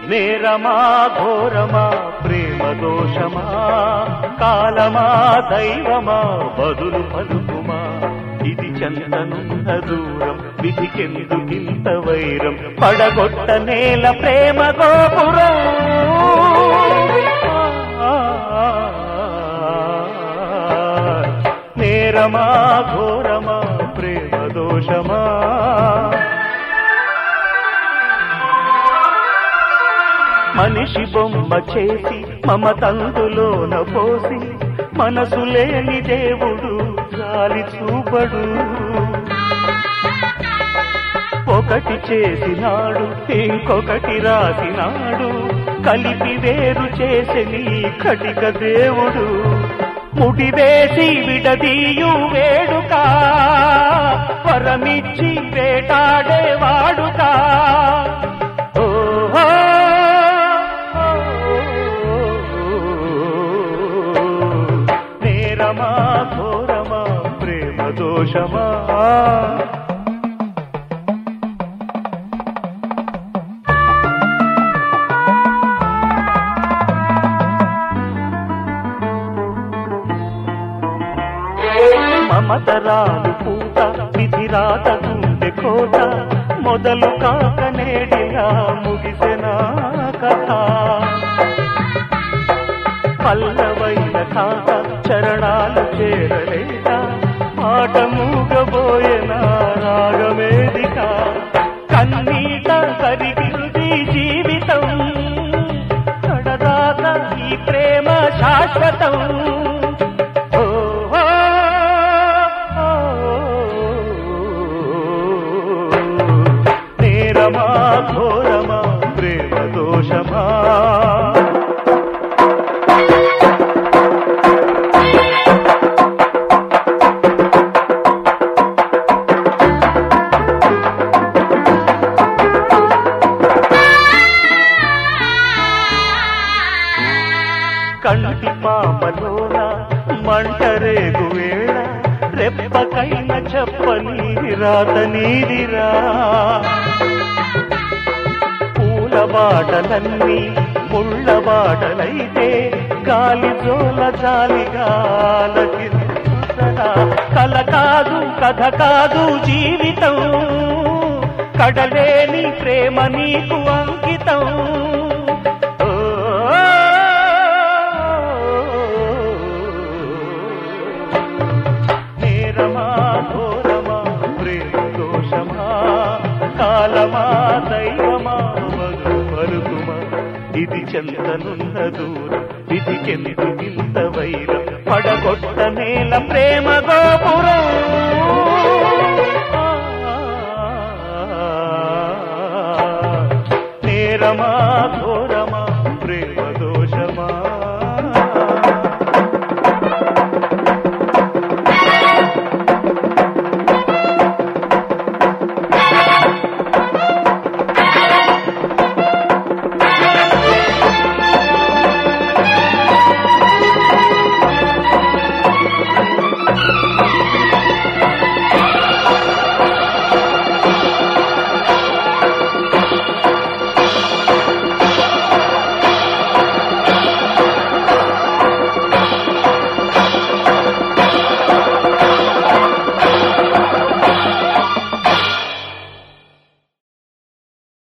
నేరమా ఘోరమా ప్రేమ దోషమా కాలమా దైవమా బదులు పలుకుమా ఇది చందనున్న దూరం విధికెందుకింత వైరం పడగొట్ట నేల ప్రేమ గోపురం నేరమా ఘోరమా ప్రేమ దోషమా మనిషి బొమ్మ చేసి మమతందులోన పోసి మనసు లేని దేవుడు గాలి చూపడు ఒకటి చేసినాడు ఇంకొకటి రాసినాడు కలిపి వేరు చేసి నీ కటిక దేవుడు ముడివేసి విడదీయు వేడుక వరమిచ్చి వేటాడే వాడుకా ఓహో నేరమా ఘోరమా ప్రేమ దోషమా మమతరాలు పూత విధిరాత గుండె కోట మొదలు కాక నేడిలా ముగిసిన కథ పల్లవైన కాక చరణాలు చేరలేక పాట మూగబోయిన రాగమేదిక కన్నీట కరిగింది జీవితం కడదాక ఈ ప్రేమ శాశ్వతం ఓ, ఓ, ఓ, నేరమా ఘోరమా ప్రేమ దోషమా కంటి పాపలోన మంటరేగు వేళ రెప్పకైన చెప్పని రాత నీదిరా పూల బాటలన్నీ ముళ్ళ బాటలైతే గాలి జోల జాలిగా ఆలకించుసరా. కల కాదు కథ కాదు జీవితం కడలేని ప్రేమ నీకు అంకితం ఓ, నేరమా ఘోరమా ప్రేమ దోషమా కాలమా దైవమా మగు పలుకుమా ఇది చెంతనున్న దూరం విధికెందు ఇంత వైరం పడగొట్ట నేల ప్రేమ గోపురం నేరమా